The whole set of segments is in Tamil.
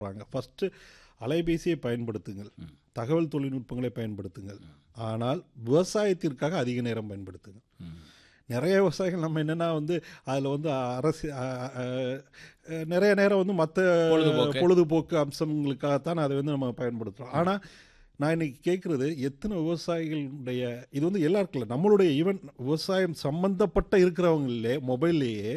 சொல்கிறாங்க ஃபஸ்ட்டு அலைபேசியை பயன்படுத்துங்கள் தகவல் தொழில்நுட்பங்களை பயன்படுத்துங்கள் ஆனால் விவசாயத்திற்காக அதிக நேரம் பயன்படுத்துங்கள் நிறைய விவசாயிகள் நம்ம என்னென்னா வந்து அதில் வந்து அரசு அ- அ- அ- நிறைய நேரம் வந்து மற்ற பொழுதுபோக்கு. பொழுதுபோக்கு அம்சங்களுக்காகத்தான் அதை வந்து நம்ம பயன்படுத்துகிறோம் ஆனால் நான் இன்னைக்கு கேட்குறது எத்தனை விவசாயிகளுடைய இது வந்து எல்லாருக்கும் இல்லை நம்மளுடைய ஈவன் விவசாயம் சம்பந்தப்பட்ட இருக்கிறவங்களே மொபைல்லையே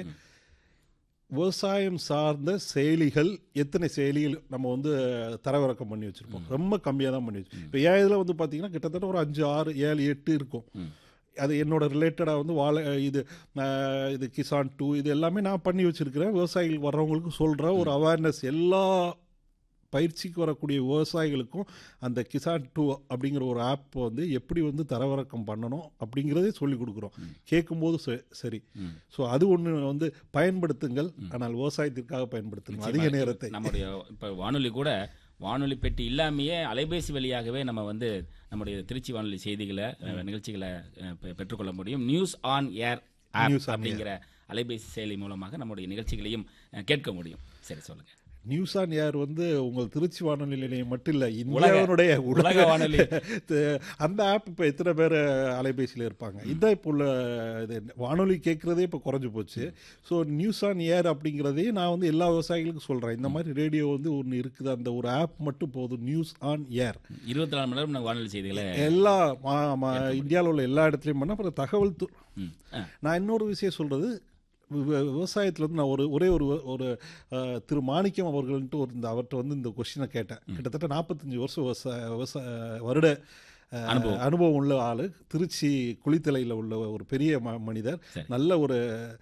விவசாயம் சார்ந்த செயலிகள் எத்தனை செயலிகள் நம்ம வந்து தரவிறக்கம் பண்ணி வச்சுருப்போம் ரொம்ப கம்மியாக தான் பண்ணி வச்சிருப்போம் இப்போ என் இதில் வந்து பார்த்தீங்கன்னா கிட்டத்தட்ட ஒரு அஞ்சு ஆறு ஏழு எட்டு இருக்கும் அது என்னோட ரிலேட்டடாக வந்து வாழை இது அஹ், இது கிசான் டூ இது எல்லாமே நான் பண்ணி வச்சுருக்கிறேன் விவசாயிகள் வர்றவங்களுக்கு சொல்கிற ஒரு அவேர்னஸ் எல்லா பயிற்சிக்கு வரக்கூடிய விவசாயிகளுக்கும் அந்த கிசான் டூ அப்படிங்கிற ஒரு ஆப் வந்து எப்படி வந்து தரவிறக்கம் பண்ணணும் அப்படிங்கிறதே சொல்லி கொடுக்குறோம் கேட்கும்போது ச- சரி ஸோ அது ஒன்று வந்து பயன்படுத்துங்கள் ஆனால் விவசாயத்திற்காக பயன்படுத்துங்கள் அதிக நேரத்தை நம்முடைய இப்போ வானொலி கூட வானொலி பெட்டி இல்லாமையே அலைபேசி வழியாகவே நம்ம வந்து நம்முடைய திருச்சி வானொலி செய்திகளை அஹ், நிகழ்ச்சிகளை அஹ், பெ- பெற்றுக்கொள்ள முடியும் news on air News app on அப்படிங்கிற அலைபேசி செயலி மூலமாக நம்முடைய நிகழ்ச்சிகளையும் அஹ், கேட்க முடியும் சரி சொல்லுங்க நியூஸ் ஆன் ஏர் வந்து உங்கள் திருச்சி வானொலி நிலையம் மட்டும் இல்லை இந்தியாவினுடைய உலக வானொலி. த- அந்த ஆப் இப்போ எத்தனை பேர் அலைபேசியில் இருப்பாங்க இதான் இப்போ உள்ள இது வானொலி கேட்குறதே இப்போ குறைஞ்சு போச்சு ஸோ நியூஸ் ஆன் ஏர் அப்படிங்கிறதே நான் வந்து எல்லா விவசாயிகளுக்கும் சொல்கிறேன் இந்த மாதிரி ரேடியோ வந்து ஒன்று இருக்குது அந்த ஒரு ஆப் மட்டும் போதும் நியூஸ் ஆன் ஏர் இருபத்தி நாலு மணி நேரம் நம்ம வானொலி செய்திகளை எல்லா இந்தியாவில் உள்ள எல்லா இடத்துலையும் பண்ணால் அப்புறம் தகவல் து ம். அஹ், நான் இன்னொரு விஷயம் சொல்கிறது விவசாயத்தில் வந்து நான் ஒரு ஒரே ஒரு ஒரு அஹ், திரு மாணிக்கம் அவர்கள்ட்டு ஒரு இந்த அவர்கிட்ட வந்து இந்த கொஸ்டினை கேட்டேன் கிட்டத்தட்ட நாற்பத்தஞ்சு வருஷம் விவசாய விவசாய வருட அஹ், அனுபவம். அனுபவம் உள்ள ஆள் திருச்சி குளித்தலையில் உள்ள ஒரு பெரிய ம- மனிதர் சரி. நல்ல ஒரு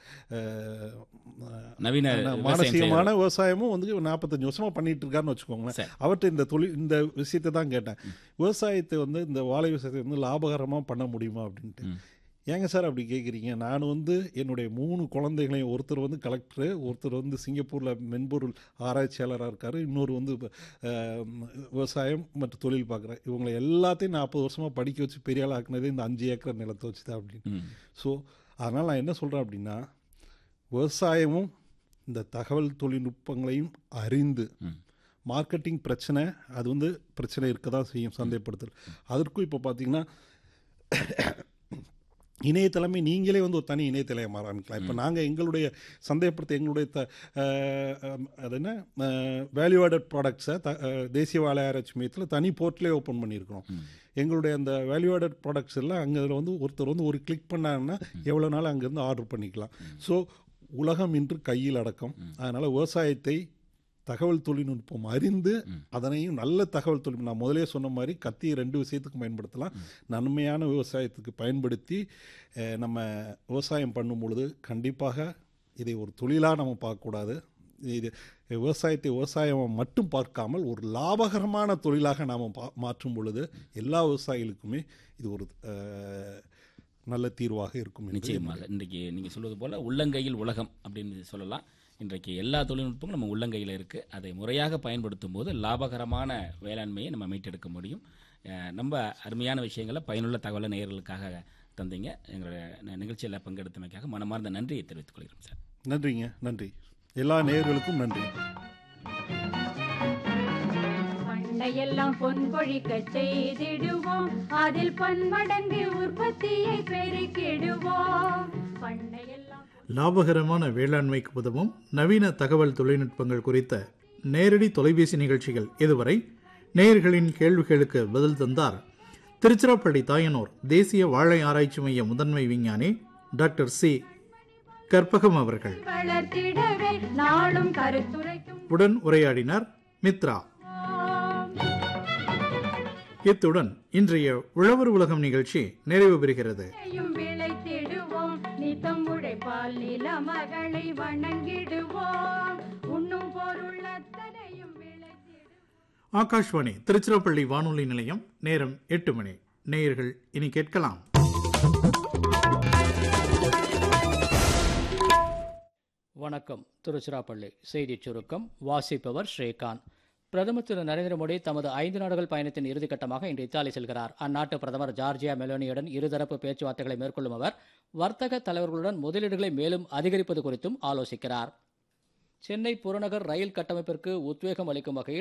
அஹ், நவீன அஹ், விவசாயம் மானசீகமான விவசாயமும் வந்து நாற்பத்தஞ்சு வருஷமா பண்ணிட்டு இருக்காருன்னு வச்சுக்கோங்களேன் சரி. அவர்கிட்ட இந்த தொழில் இந்த விஷயத்தை தான் கேட்டேன் விவசாயத்தை வந்து இந்த வாழை விவசாயத்தை வந்து லாபகரமாக பண்ண முடியுமா அப்படின்ட்டு ம். ஏங்க சார் அப்படி கேட்குறீங்க நான் வந்து என்னுடைய மூணு குழந்தைகளையும் ஒருத்தர் வந்து கலெக்டரு ஒருத்தர் வந்து சிங்கப்பூரில் மென்பொருள் ஆராய்ச்சியாளராக இருக்கார் இன்னொரு வந்து அஹ், விவசாயம் மற்றும் தொழில் பார்க்குறேன் இவங்களை எல்லாத்தையும் நாற்பது வருஷமாக படிக்க வச்சு பெரிய ஆள் ஆக்குனதே இந்த அஞ்சு ஏக்கர் நிலத்தை வச்சு தான் அப்படின்னு ம். ஸோ அதனால் நான் என்ன சொல்கிறேன் அப்படின்னா விவசாயமும் இந்த தகவல் தொழில்நுட்பங்களையும் அறிந்து ம். மார்க்கெட்டிங் பிரச்சனை அது வந்து பிரச்சனை இருக்க தான் செய்யும் சந்தைப்படுத்தல் அதற்கும் இப்போ பார்த்தீங்கன்னா இணையதளமே நீங்களே வந்து ஒரு தனி இணையதளம் ஆரம்பிக்கலாம் இப்போ நாங்கள் எங்களுடைய சந்தைப்படுத்த எங்களுடைய த அஹ், அஹ், அது என்ன வேல்யூ ஆடட் ப்ராடக்ட்ஸை த அஹ், தேசிய வாழை ஆராய்ச்சி மையத்தில் தனி போர்ட்டலே ஓப்பன் பண்ணியிருக்கிறோம் எங்களுடைய அந்த வேல்யூ ஆடட் ப்ராடக்ட்ஸ் எல்லாம் அங்கே வந்து ஒருத்தர் வந்து ஒரு கிளிக் பண்ணாங்கன்னா எவ்வளோ நாள் அங்கேருந்து ஆர்டர் பண்ணிக்கலாம் ஸோ உலகம் இன்று கையில் அடக்கம் அதனால் விவசாயத்தை தகவல் தொழில்நுட்பம் அறிந்து அதனையும் நல்ல தகவல் தொழில்நுட்பம் நான் முதலே சொன்ன மாதிரி கத்தியை ரெண்டு விஷயத்துக்கும் பயன்படுத்தலாம் நன்மையான விவசாயத்துக்கு பயன்படுத்தி அஹ், நம்ம விவசாயம் பண்ணும் பொழுது கண்டிப்பாக இதை ஒரு தொழிலாக நம்ம பார்க்கக்கூடாது இது விவசாயத்தை விவசாயம் மட்டும் பார்க்காமல் ஒரு லாபகரமான தொழிலாக நாம் பா மாற்றும் பொழுது எல்லா விவசாயிகளுக்குமே இது ஒரு அஹ், நல்ல தீர்வாக இருக்கும் என்று நிச்சயமாக இன்றைக்கு நீங்கள் சொல்வது போல உள்ளங்கையில் உலகம் அப்படின்னு சொல்லலாம் இன்றைக்கு எல்லா தொழில்நுட்பங்களும் நம்ம உள்ளங்கையில் இருக்குது அதை முறையாக பயன்படுத்தும் போது லாபகரமான வேளாண்மையை நம்ம மீட்டெடுக்க முடியும் அஹ் நம்ம அருமையான விஷயங்களை பயனுள்ள தகவலை நேயர்களுக்காக தந்தீங்க எங்களுடைய ந- நிகழ்ச்சியில் பங்கெடுத்தமைக்காக மனமார்ந்த நன்றியை தெரிவித்துக் கொள்கிறோம் சார் நன்றிங்க நன்றி எல்லா நேயர்களுக்கும் நன்றி பண்டையெல்லாம் பொன் பொழிக்க செய்திடுவோம் அதில் பன்மடங்கு உற்பத்தியை பெருக்கிடுவோம் பண்டையெல்லாம் லாபகரமான வேளாண்மைக்கு உதவும் நவீன தகவல் தொழில்நுட்பங்கள் குறித்த நேரடி தொலைபேசி நிகழ்ச்சிகள் இதுவரை நேயர்களின் கேள்விகளுக்கு பதில் தந்தார் திருச்சிராப்பள்ளி தாயனூர் தேசிய வாழை ஆராய்ச்சி மைய முதன்மை விஞ்ஞானி டாக்டர் சி கற்பகம் அவர்கள் வளர்த்திடவே நாளும் கருத்துரைக்கும் உடன் உரையாடினார் மித்ரா இத்துடன் இன்றைய உழவர் உலகம் நிகழ்ச்சி நிறைவு பெறுகிறது செய்யும் விளைத்திடுவோம் நித்தம் உழைப்பால் நில மகளை வணங்கிடுவோம் உண்ணும் பொருள் அத்தனையும் விளைத்திடுவோம் ஆகாஷ்வாணி திருச்சிராப்பள்ளி வானொலி நிலையம் நேரம் எட்டு மணி நேயர்கள் இனி கேட்கலாம் வணக்கம் திருச்சிராப்பள்ளி செய்திச் சுருக்கம் வாசிப்பவர் ஸ்ரீகாந்த் பிரதமர் திரு நரேந்திர மோடி தமது ஐந்து நாடுகள் பயணத்தின் இறுதிக்கட்டமாக இன்று இத்தாலி செல்கிறார் அந்நாட்டு பிரதமர் ஜார்ஜியா மெலோனியுடன் இருதரப்பு பேச்சுவார்த்தைகளை மேற்கொள்ளும் அவர் வர்த்தக தலைவர்களுடன் முதலீடுகளை மேலும் அதிகரிப்பது குறித்தும் ஆலோசிக்கிறார் சென்னை புறநகர் ரயில் கட்டமைப்பிற்கு உத்வேகம் அளிக்கும் வகையில்